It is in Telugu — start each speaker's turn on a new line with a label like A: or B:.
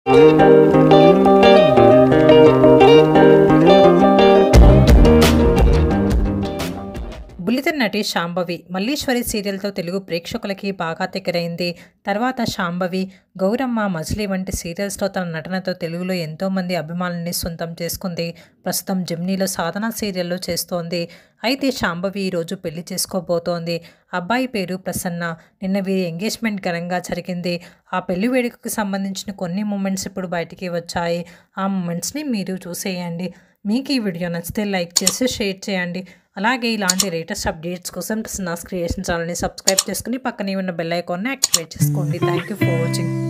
A: బుల్లితెర నటి శాంభవి మల్లీశ్వరి సీరియల్తో తెలుగు ప్రేక్షకులకి బాగా దగ్గరైంది తర్వాత శాంభవి గౌరమ్మ మజిలీ వంటి సీరియల్స్తో తన నటనతో తెలుగులో ఎంతోమంది అభిమానుల్ని సొంతం చేసుకుంది ప్రస్తుతం జమ్నీలో సాధన సీరియల్లో చేస్తోంది అయితే శాంభవి ఈరోజు పెళ్లి చేసుకోబోతోంది అబ్బాయి పేరు ప్రసన్న నిన్న వీరి ఎంగేజ్మెంట్ ఘనంగా జరిగింది ఆ పెళ్లి వేడుకకు సంబంధించిన కొన్ని మూమెంట్స్ ఇప్పుడు బయటికి వచ్చాయి ఆ మూమెంట్స్ని మీరు చూసేయండి మీకు ఈ వీడియో నచ్చితే లైక్ చేసి షేర్ చేయండి అలాగే ఇలాంటి లేటెస్ట్ అప్డేట్స్ కోసం నాస్ క్రియేషన్ ఛానల్ని సబ్స్క్రైబ్ చేసుకుని పక్కనే ఉన్న బెల్ ఐకాన్ని యాక్టివేట్ చేసుకోండి థ్యాంక్ యూ ఫర్ వాచింగ్